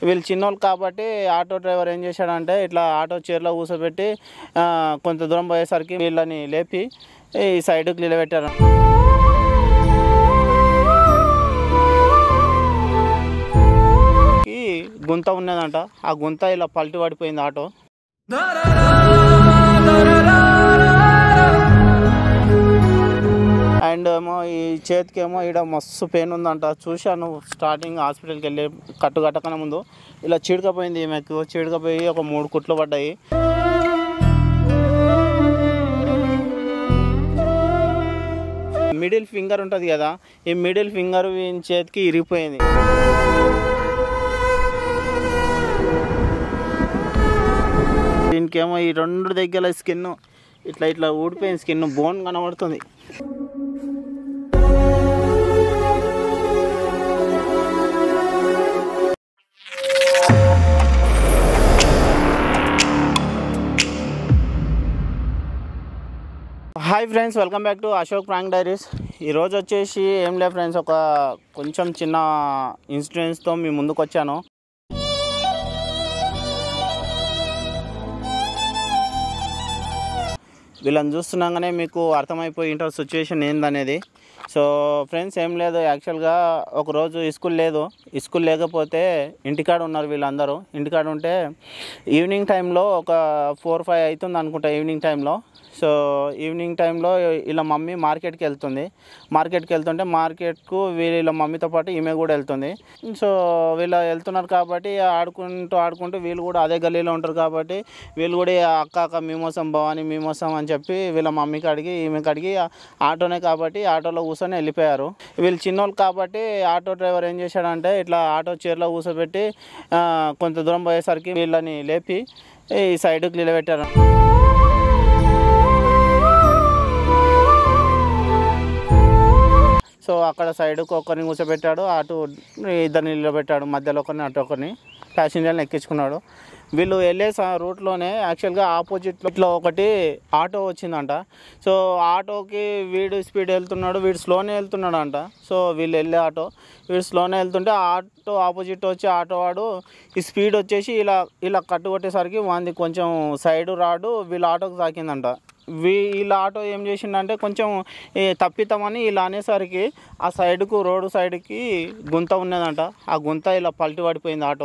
వీళ్ళు చిన్నోళ్ళు కాబట్టి ఆటో డ్రైవర్ ఏం చేశాడంటే ఇట్లా ఆటో చైర్లో కూర్చోబెట్టి ఆ, కొంత దూరం పోయేసరికి వీళ్ళని లేపి ఈ సైడ్కి నిలబెట్టారు ఈ గుంత ఉన్నదంట ఆ గుంత ఇలా పల్టి పడిపోయింది ఆటో అండ్ ఏమో ఈ చేతికేమో ఈడ మస్తు పెయిన్ ఉందంట చూశాను స్టార్టింగ్ హాస్పిటల్కి వెళ్ళి కట్టు కట్టకనే ముందు ఇలా చీడకపోయింది ఈమెకు చీడకపోయి ఒక మూడు కుట్లు పడ్డాయి మిడిల్ ఫింగర్ ఉంటుంది కదా ఈ మిడిల్ ఫింగర్ వీని చేతికి ఇరిగిపోయింది దీనికేమో ఈ రెండు దగ్గర స్కిన్ ఇట్లా ఇట్లా ఊడిపోయిన స్కిన్ బోన్ కనబడుతుంది hi friends welcome back to Ashok prank diaries ఈరోజు వచ్చేసి ఏం లేదు ఫ్రెండ్స్ ఒక కొంచెం చిన్న ఇన్సిడెంట్స్తో మీ ముందుకు వచ్చాను వీళ్ళని చూస్తున్నాగానే మీకు అర్థమైపోయి ఉంటుంది సిచ్యువేషన్ ఏందనేది సో ఫ్రెండ్స్ ఏం లేదు యాక్చువల్గా ఒకరోజు స్కూల్ లేదు స్కూల్ లేకపోతే ఇంటికాడ ఉన్నారు వీళ్ళందరూ ఇంటికాడ ఉంటే ఈవినింగ్ టైంలో ఒక ఫోర్ ఫైవ్ అవుతుంది అనుకుంటా ఈవినింగ్ టైంలో సో ఈవినింగ్ టైంలో వీళ్ళ మమ్మీ మార్కెట్కి వెళ్తుంది మార్కెట్కి వెళ్తుంటే మార్కెట్కు వీళ్ళ మమ్మీతో పాటు ఈమె కూడా వెళ్తుంది సో వీళ్ళు వెళ్తున్నారు కాబట్టి ఆడుకుంటూ ఆడుకుంటూ వీళ్ళు కూడా అదే గల్లీలో ఉంటారు కాబట్టి వీళ్ళు కూడా "ఆ అక్క అక్క మీమోసం భవాని మీమోసం అని చెప్పి వీళ్ళ మమ్మీకి అడిగి ఈమెకి అడిగి ఆ ఆటోనే కాబట్టి ఆటోలో కూర్చొని వెళ్ళిపోయారు వీళ్ళు చిన్నోళ్ళు కాబట్టి ఆటో డ్రైవర్ ఏం చేశాడంటే ఇట్లా ఆటో చైర్లో కూర్చోబెట్టి ఆ, కొంత దూరం పోయేసరికి వీళ్ళని లేపి ఈ సైడ్కి నిలబెట్టారు సో అక్కడ సైడ్కి ఒకరిని కూర్చోబెట్టాడు అటు ఇద్దరిని నిలబెట్టాడు మధ్యలో ఒకరిని అటు ఒకరిని ప్యాసింజర్ని ఎక్కించుకున్నాడు వీళ్ళు వెళ్ళే స- రూట్లోనే యాక్చువల్గా ఆపోజిట్లో ఒకటి ఆటో వచ్చిందంట సో ఆటోకి వీడు స్పీడ్ వెళ్తున్నాడు వీడు స్లోనే వెళ్తున్నాడు అంట సో వీళ్ళు వెళ్ళే ఆటో వీడు స్లోనే వెళ్తుంటే ఆ ఆటో ఆపోజిట్ వచ్చే ఆటో వాడు ఈ స్పీడ్ వచ్చేసి ఇలా ఇలా కట్టు కొట్టేసరికి వాంది కొంచెం సైడ్ రాడు వీళ్ళ ఆటోకి తాకిందంట వీ వీళ్ళ ఆటో ఏం చేసిండంటే కొంచెం ఈ తప్పితామని ఇలా అనేసరికి ఆ సైడ్కు రోడ్డు సైడ్కి గుంత ఉన్నదంట ఆ గుంత ఇలా పల్టి పడిపోయింది ఆటో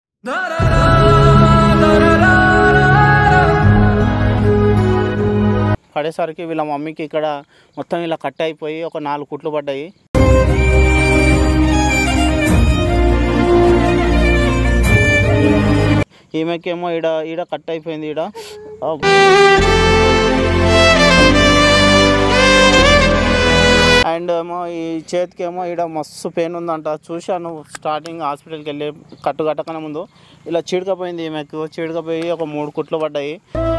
పడేసరికి వీళ్ళ మమ్మీకి ఇక్కడ మొత్తం ఇలా కట్ అయిపోయి ఒక నాలుగు కుట్లు పడ్డాయి ఈమెకేమో ఈడ ఈడ కట్ అయిపోయింది ఈడ అండ్ ఏమో ఈ చేతికేమో ఈడ మస్తు పెయిన్ ఉందంట చూశాను స్టార్టింగ్ హాస్పిటల్కి వెళ్ళి కట్టు కట్టకనే ముందు ఇలా చీడకపోయింది ఈమెకు చీడకపోయి ఒక మూడు కుట్లు పడ్డాయి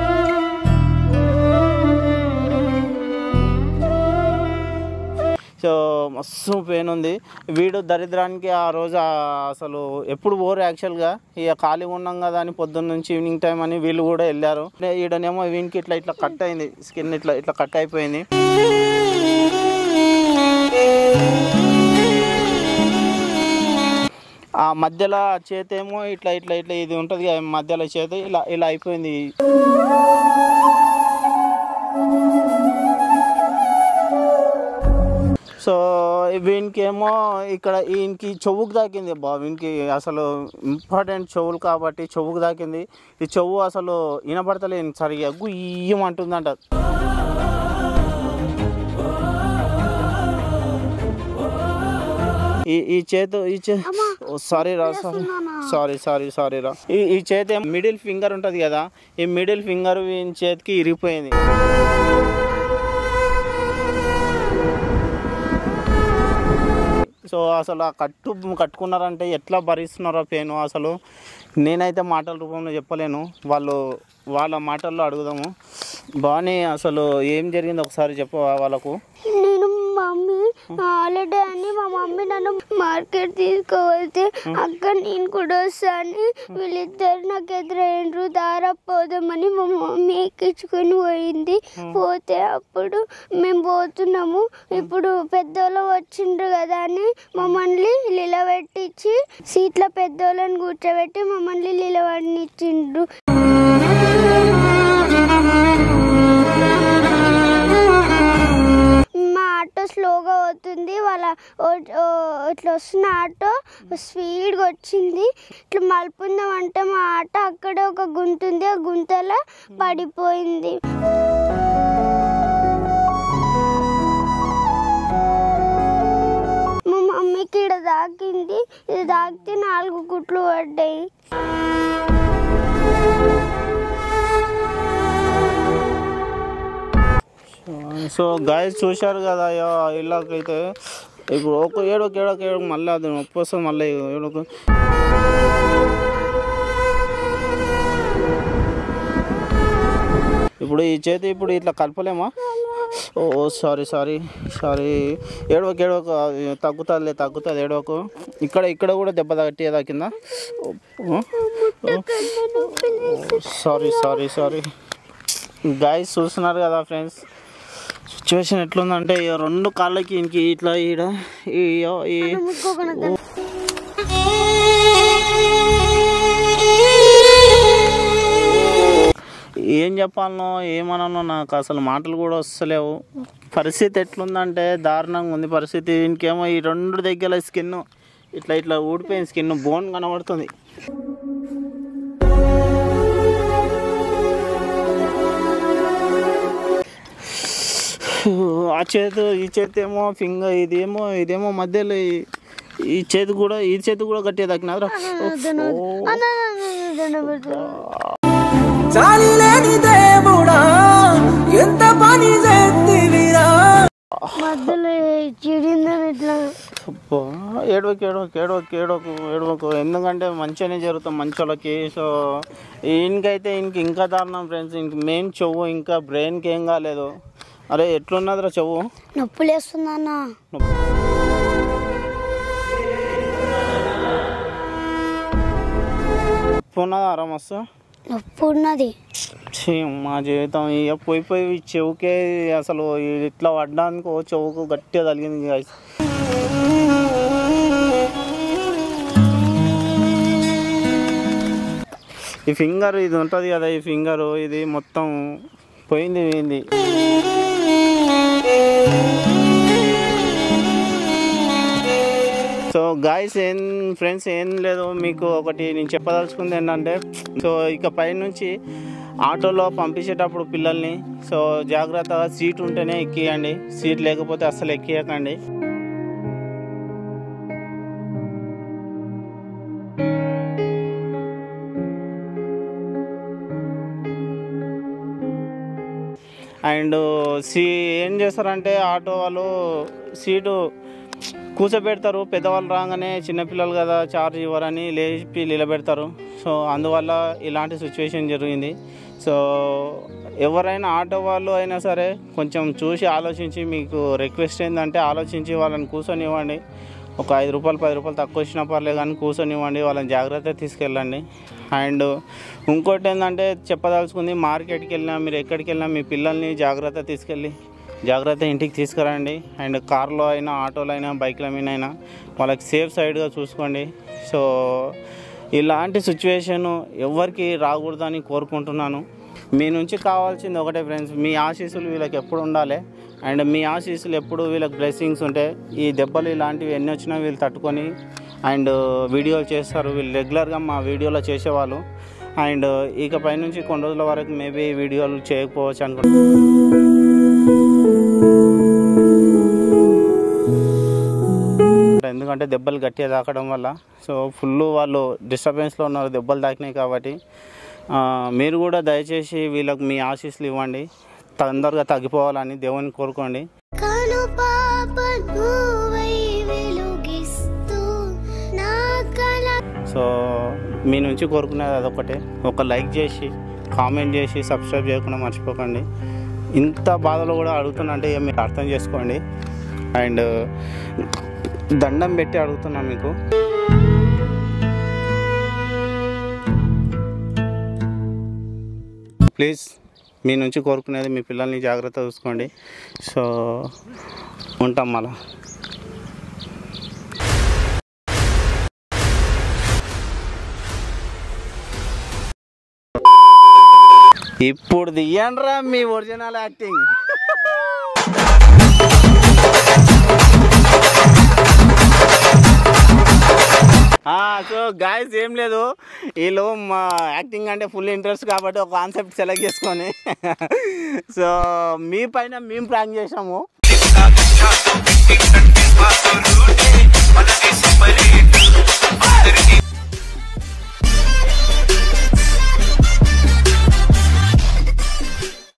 సో మస్తు పెయిన్ ఉంది వీడు దరిద్రానికి ఆ రోజు ఆ- అసలు ఎప్పుడు పోరు యాక్చువల్గా ఇక ఖాళీగా ఉన్నాం కదా అని పొద్దున్న నుంచి ఈవినింగ్ టైం అని వీళ్ళు కూడా వెళ్ళారు ఈడనేమో వీనికి ఇట్లా ఇట్లా కట్ అయింది స్కిన్ ఇట్లా ఇట్లా కట్ అయిపోయింది ఆ మధ్యలో చేతేమో ఇట్లా ఇట్లా ఇట్లా ఇది ఉంటుంది కదా మధ్యలో చేతి ఇలా ఇలా అయిపోయింది సో వీనికేమో ఇక్కడ ఈయనకి చెవుకు తాకింది బా వీనికి అసలు ఇంపార్టెంట్ చెవులు కాబట్టి చెవుకు తాకింది ఈ చెవు అసలు వినపడతలేదు సరిగా గుయ్యమంటుందంట ఈ ఈ చేతు ఈ చే సారీ రా సారీ సారీ సారీ సారీ రా ఈ ఈ చేతి మిడిల్ ఫింగర్ ఉంటుంది కదా ఈ మిడిల్ ఫింగర్ వీని చేతికి ఇరిగిపోయింది సో అసలు ఆ కట్టు కట్టుకున్నారంటే ఎట్లా భరిస్తున్నారో పెయిన్ అసలు నేనైతే మాటల రూపంలో చెప్పలేను వాళ్ళు వాళ్ళ మాటల్లో అడుగుదాము బాగానే అసలు ఏం జరిగింది ఒకసారి చెప్పవా వాళ్ళకు నేను మమ్మీ హాలిడే అని మా మమ్మీ నన్ను మార్కెట్ తీసుకువెళ్తే అక్కడ నేను కూడా వస్తాను వీళ్ళిద్దరు నాకు ఎదురైండ్రు దారా పోదామని మా మమ్మీ ఎక్కించుకొని పోయింది పోతే అప్పుడు మేము పోతున్నాము ఇప్పుడు పెద్దోళ్ళు వచ్చిండ్రు కదా అని మమ్మల్ని నిలబెట్టించి సీట్ల పెద్దోళ్ళని కూర్చోబెట్టి మమ్మల్ని నిలబడినిచ్చిండ్రు మా ఆటో స్లోగా అవుతుంది వాళ్ళ ఓ- ఓ- ఇట్లా వస్తున్న ఆటో స్పీడ్గా వచ్చింది ఇట్లా మలుపుందాం అంటే మా ఆటో అక్కడ ఒక గుంత ఉంది ఆ గుంతలో పడిపోయింది మా మమ్మీకి ఇక్కడ దాకింది ఇది దాకితే నాలుగు గుట్లు పడ్డాయి సో గాయస్ చూశారు కదా అయ్యో ఇలాగైతే ఇప్పుడు ఒక ఏడోకి ఏడోకి ఏడోకి మళ్ళీ అది నొప్పి వస్తుంది మళ్ళీ ఏడోకు ఇప్పుడు ఈ చేతి ఇప్పుడు ఇట్లా కలపలేమా ఓ సారీ సారీ సారీ ఏడవకు ఏడవకు అది తగ్గుతుందిలే తగ్గుతుంది ఏడవకు ఇక్కడ ఇక్కడ కూడా దెబ్బ తగ్గేదా కింద సారీ సారీ సారీ గాయస్ చూస్తున్నారు కదా ఫ్రెండ్స్ సిచ్యువేషన్ ఎట్లుందంటే ఈ రెండు కాళ్ళకి ఇంక ఇట్లా ఈడ ఈ ఈ ఏం చెప్పాలనో ఏమనాలో నాకు అసలు మాటలు కూడా వస్తలేవు పరిస్థితి ఎట్లుందంటే దారుణంగా ఉంది పరిస్థితి ఇంకేమో ఈ రెండు దగ్గర స్కిన్ ఇట్లా ఇట్లా ఊడిపోయిన స్కిన్ బోన్ కనబడుతుంది ఆ చేతు ఈ చేతి ఏమో ఫింగర్ ఇదేమో ఇదేమో మధ్యలో ఈ- ఈ చేతి కూడా ఈ చేతి కూడా గట్టిగా తగ్గినారా చాలి లేని దేవుడా ఎంత పని చేతివిరా మధ్యలో చిడిందని ఇట్లా అబ్బా, ఏడవకు ఏడవకు ఏడవకు ఏడవకు ఏడవకు ఎందుకంటే మంచిగానే జరుగుతాం మంచి వాళ్ళకి సో ఈయనకైతే ఇంక ఇంకా దారుణం ఫ్రెండ్స్ ఇంక మెయిన్ చెవు ఇంకా బ్రెయిన్కి ఏం కాలేదు అరే ఎట్లున్నదిరా చెవు నొప్పులు వేస్తుందన్నా ఉన్నదా రా మస్తు నొప్పి ఉన్నది ఛీ, మా జీవితం ఇక పోయి పోయి ఈ చెవుకే అసలు ఇట్లా పడ్డానికి ఓ చెవుకు గట్టిగా తగిలింది guys. ఈ ఫింగర్ ఇది ఉంటుంది కదా ఈ ఫింగర్ ఇది మొత్తం పోయింది పోయింది సో గాయస్ ఏం ఫ్రెండ్స్ ఏం లేదు మీకు ఒకటి నేను చెప్పదలుచుకుంది ఏంటంటే సో ఇక పై నుంచి ఆటోలో పంపించేటప్పుడు పిల్లల్ని సో జాగ్రత్తగా సీట్ ఉంటేనే ఎక్కియండి సీట్ లేకపోతే అస్సలు ఎక్కియకండి అండ్ సీ ఏం చేస్తారంటే ఆటో వాళ్ళు సీటు కూర్చోబెడతారు పెద్దవాళ్ళు రాగానే చిన్నపిల్లలు కదా చార్జ్ ఇవ్వరని లేపి నిలబెడతారు సో అందువల్ల ఇలాంటి సిచ్యువేషన్ జరిగింది సో ఎవరైనా ఆటో వాళ్ళు అయినా సరే కొంచెం చూసి ఆలోచించి మీకు రిక్వెస్ట్ ఏంటంటే ఆలోచించి వాళ్ళని కూర్చొనివ్వండి ఒక ఐదు రూపాయలు పది రూపాయలు తక్కువ వచ్చినా పర్లేదు కానీ కూర్చొనివ్వండి వాళ్ళని జాగ్రత్తగా తీసుకెళ్ళండి అండ్ ఇంకోటి ఏంటంటే చెప్పదలుచుకుంది మార్కెట్కి వెళ్ళినా మీరు ఎక్కడికి వెళ్ళినా మీ పిల్లల్ని జాగ్రత్త తీసుకెళ్ళి జాగ్రత్త ఇంటికి తీసుకురండి అండ్ కార్లో అయినా ఆటోలో అయినా బైక్ల మీద అయినా వాళ్ళకి సేఫ్ సైడ్గా చూసుకోండి సో ఇలాంటి సిచ్యువేషన్ ఎవరికి రాకూడదని కోరుకుంటున్నాను మీ నుంచి కావాల్సింది ఒకటే ఫ్రెండ్స్ మీ ఆశీస్సులు వీళ్ళకి ఎప్పుడు ఉండాలి అండ్ మీ ఆశీస్సులు ఎప్పుడు వీళ్ళకి బ్లెస్సింగ్స్ ఉంటే ఈ దెబ్బలు ఇలాంటివి ఎన్ని వచ్చినా వీళ్ళు తట్టుకొని అండ్ వీడియోలు చేస్తారు వీళ్ళు రెగ్యులర్గా మా వీడియోలో చేసేవాళ్ళు అండ్ ఇకపై నుంచి కొన్ని రోజుల వరకు మేబీ వీడియోలు చేయకపోవచ్చు అనుకుంటున్నాను ఎందుకంటే దెబ్బలు గట్టిగా తాకడం వల్ల సో ఫుల్ వాళ్ళు డిస్టర్బెన్స్లో ఉన్నారు దెబ్బలు తాకినాయి కాబట్టి ఆ, మీరు కూడా దయచేసి వీళ్ళకి మీ ఆశీస్సులు ఇవ్వండి తొందరగా తగ్గిపోవాలని దేవుని కోరుకోండి కను పాప నువ్వై వెలుగిస్తూ నా కల సో మీ నుంచి కోరుకునేది అదొకటే ఒక లైక్ చేసి కామెంట్ చేసి సబ్స్క్రైబ్ చేయకుండా మర్చిపోకండి ఇంత బాధలో కూడా అడుగుతున్నా అంటే ఇక మీరు అర్థం చేసుకోండి అండ్ దండం పెట్టి అడుగుతున్నా మీకు ప్లీజ్ మీ నుంచి కోరుకునేది మీ పిల్లల్ని జాగ్రత్త చూసుకోండి సో ఉంటాం మళ్ళా ఇప్పుడు దియ్యండ్రా మీ ఒరిజినల్ యాక్టింగ్ సో గాయస్ ఏం లేదు వీళ్ళు మా యాక్టింగ్ అంటే ఫుల్ ఇంట్రెస్ట్ కాబట్టి ఒక కాన్సెప్ట్ సెలెక్ట్ చేసుకొని సో మీ పైన మేము ప్లాన్ చేసాము